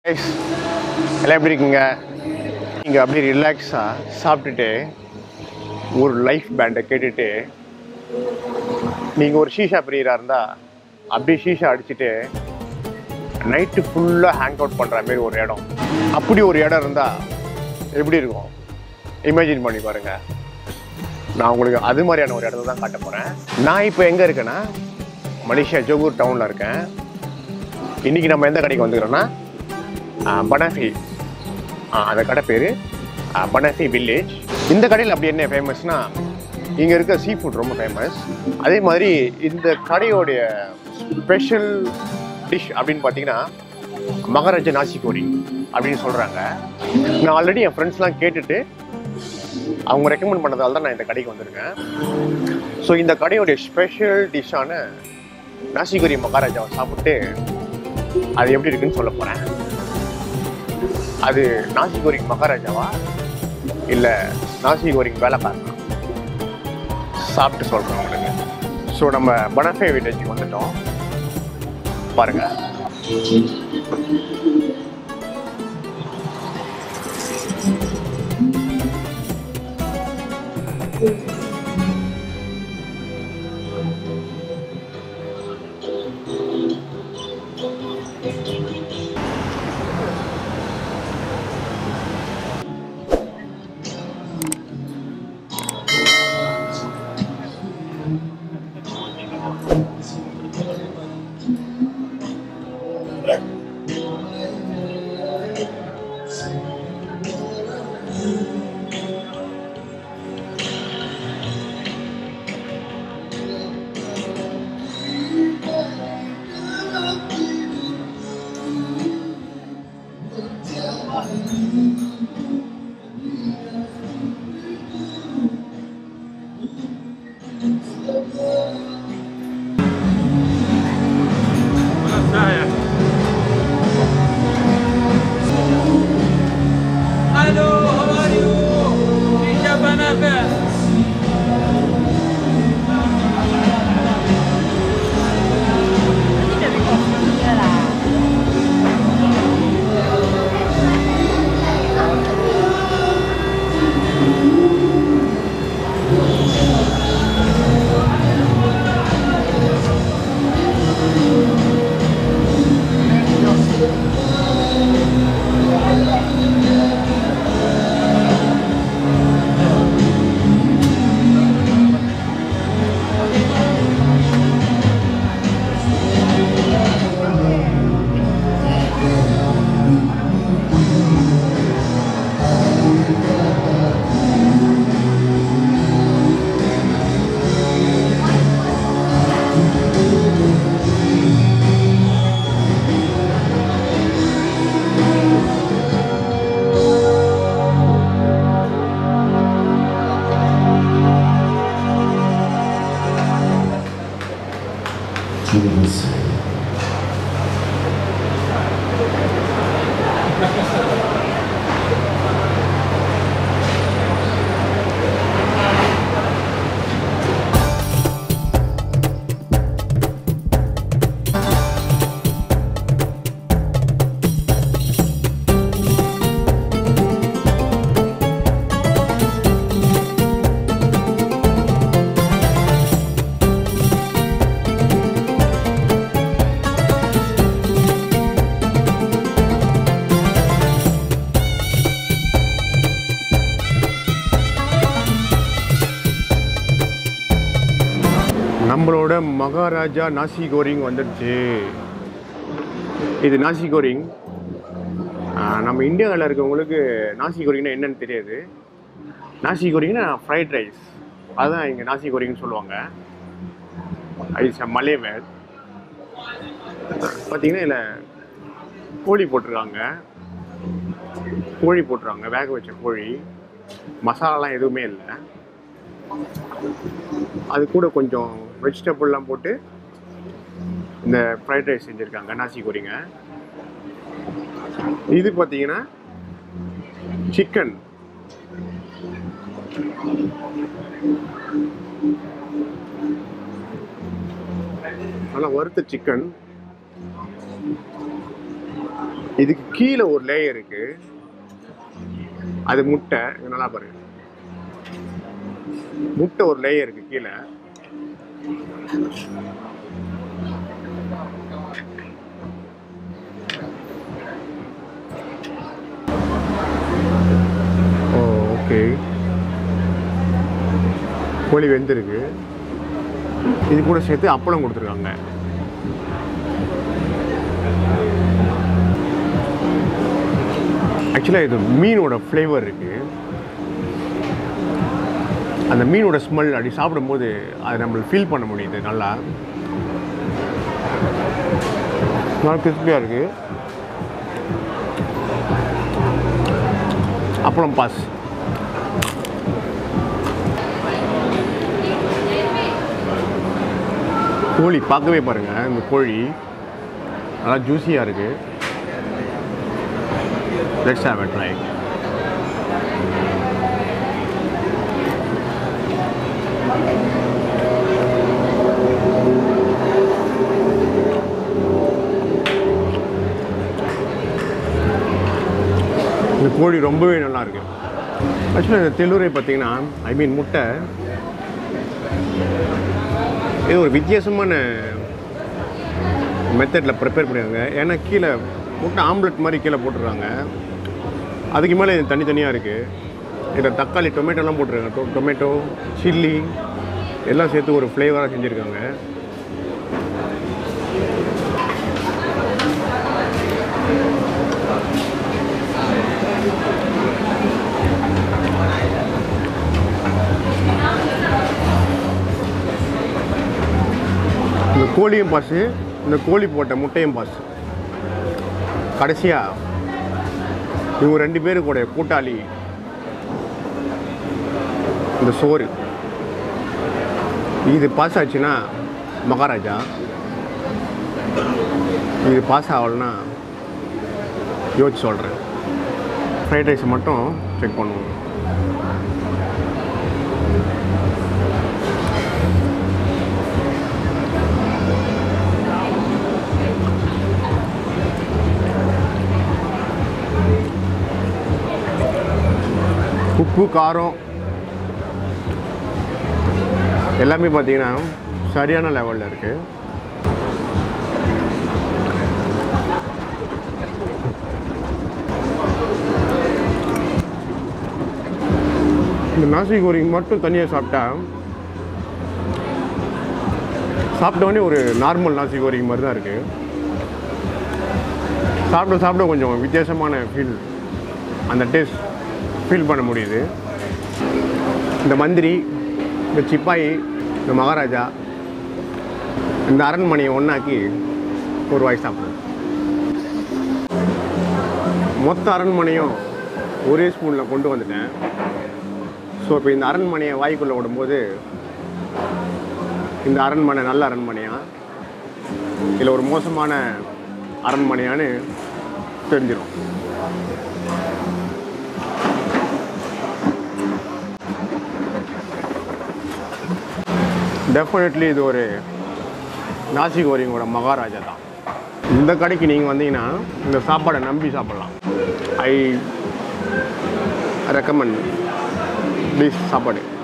Guys, எல்லாம் எப்படி இருக்கீங்க இங்கே அப்படியே ரிலாக்ஸாக சாப்பிட்டுட்டு ஒரு லைஃப் பேண்டை கேட்டுட்டு நீங்கள் ஒரு ஷீஷா பிரியராக இருந்தால் அப்படியே ஷீஷா அடிச்சுட்டு நைட்டு ஃபுல்லாக ஹேங் அவுட் பண்ணுற மாதிரி ஒரு இடம் அப்படி ஒரு இடம் இருந்தால் எப்படி இருக்கும் இமேஜின் பண்ணி பாருங்கள் நான் உங்களுக்கு அது மாதிரியான ஒரு இடத்த தான் காட்ட போகிறேன் நான் இப்போ எங்கே இருக்கேன்னா மலேசியா ஜோகூர் டவுனில் இருக்கேன் இன்றைக்கி நம்ம எந்த கடைக்கு வந்துக்கிறோன்னா பனாஃபி அந்த கடை பேர் பனாஃபி வில்லேஜ் இந்த கடையில் அப்படி என்ன ஃபேமஸ்னா இங்கே இருக்க சீ ஃபுட் ரொம்ப ஃபேமஸ் அதே மாதிரி இந்த கடையோடைய ஸ்பெஷல் டிஷ் அப்படின்னு பார்த்தீங்கன்னா மகாராஜா நாசி கோரி அப்படின்னு சொல்கிறாங்க நான் ஆல்ரெடி என் ஃப்ரெண்ட்ஸ்லாம் கேட்டுட்டு அவங்க ரெக்கமெண்ட் பண்ணதால தான் நான் இந்த கடைக்கு வந்திருக்கேன் ஸோ இந்த கடையோடைய ஸ்பெஷல் டிஷ்ஷான நாசிகோரி மகாராஜாவை சாப்பிட்டு அது எப்படி இருக்குன்னு சொல்ல போகிறேன் அது நாசி கோரிங் மகாராஜாவா இல்லை நாசி கோரிங் வேலைக்காரனா சாப்பிட்டு சொல்கிறேன் உங்களுக்கு ஸோ நம்ம பனஃபே வில்லேஜுக்கு வந்துட்டோம் பாருங்க Hello, how are you? Shisha Banafe. நம்மளோட மகாராஜா நாசி கோரிங் வந்துடுச்சு இது நாசி கோரிங் ஆஹ் நம்ம இந்தியாவில் இருக்கவங்களுக்கு நாசி கோரிங்னா என்னன்னு தெரியாது நாசி கோரிங்னா ஃப்ரைட் ரைஸ் அதுதான் இங்கே நாசி கோரிங்னு சொல்லுவாங்க ஐஸ் மலே வேல் பார்த்தீங்கன்னா இதில் கோழி போட்டிருக்காங்க கோழி போட்டுருவாங்க வேக வச்ச கோழி மசாலாலாம் எதுவுமே இல்லை அது கூட கொஞ்சம் வெஜிடபிள்லாம் போட்டு இந்த ஃப்ரைட் ரைஸ் செஞ்சுருக்காங்க நாசி கோரிங்க இது பார்த்தீங்கன்னா சிக்கன் நல்லா வறுத்த சிக்கன் இதுக்கு கீழே ஒரு லேயர் இருக்கு அது முட்டை இது நல்லா பாருங்க முட்டை ஒரு லேயர் இருக்கு கீழே ஓ ஓகே கோழி வெந்திருக்கு இது கூட சேர்த்து அப்பளம் கொடுத்துருக்காங்க ஆக்சுவலாக இது மீனோட ஃப்ளேவர் இருக்குது அந்த மீனோட ஸ்மெல் அப்படி சாப்பிடும்போது அது நம்மளுக்கு ஃபீல் பண்ண முடியுது நல்லா நல்லா கிறிஸ்பியாக இருக்குது அப்புறம் பாஸ் கோழி பார்க்கவே பாருங்கள் இந்த கோழி நல்லா ஜூஸியாக இருக்குது லெட்ஸ் ஹேவ் a ட்ரை இந்த கோழி ரொம்பவே நல்லா இருக்கு ஆக்சுவலாக இந்த தெலுரை பார்த்தீங்கன்னா ஐ மீன் முட்டை இது ஒரு வித்தியாசமான மெத்தடில் ப்ரிப்பேர் பண்ணியிருக்காங்க ஏன்னா கீழே முட்டை ஆம்லெட் மாதிரி கீழே போட்டுருக்காங்க அதுக்கு மேலே இது தனித்தனியாக இருக்குது இதில் தக்காளி டொமேட்டோலாம் போட்டிருக்காங்க டொ டொமேட்டோ சில்லி எல்லாம் சேர்த்து ஒரு ஃப்ளேவராக செஞ்சுருக்காங்க இந்த கோழியும் பாசு இந்த கோழி போட்ட முட்டையும் பாசு கடைசியாக இவங்க ரெண்டு பேரும் கூட கூட்டாளி இந்த சோறு இது பாஸ் ஆச்சுன்னா மகாராஜா இது பாஸ் ஆகலைன்னா யோசிச்சு சொல்கிறேன் ஃப்ரைட் ரைஸை மட்டும் செக் பண்ணுவோம் உப்பு காரம் எல்லாமே பார்த்தீங்கன்னா சரியான லெவலில் இருக்குது இந்த நாசி கோரிங் மட்டும் தனியாக சாப்பிட்டா சாப்பிட்ட உடனே ஒரு நார்மல் நாசி கோரிங் மாதிரி தான் இருக்குது சாப்பிட சாப்பிட கொஞ்சம் வித்தியாசமான ஃபீல் அந்த டேஸ்ட் ஃபீல் பண்ண முடியுது இந்த மந்திரி இந்த சிப்பாயி இந்த மகாராஜா இந்த அரண்மனையை ஒன்றாக்கி ஒரு வாய் சாப்பிடுவோம் மொத்த அரண்மனையும் ஒரே ஸ்பூனில் கொண்டு வந்துட்டேன் ஸோ இப்போ இந்த அரண்மனையை வாய்க்குள்ளே விடும்போது இந்த அரண்மனை நல்ல அரண்மனையா இல்லை ஒரு மோசமான அரண்மனையான்னு தெரிஞ்சிடும் டெஃபினெட்லி இது ஒரு நாசி கோரிங்கோட மகாராஜா தான் இந்த கடைக்கு நீங்கள் வந்தீங்கன்னா இந்த சாப்பாடை நம்பி சாப்பிடலாம் ஐ ரெக்கமெண்ட் ப்ளீஸ் சாப்பாடு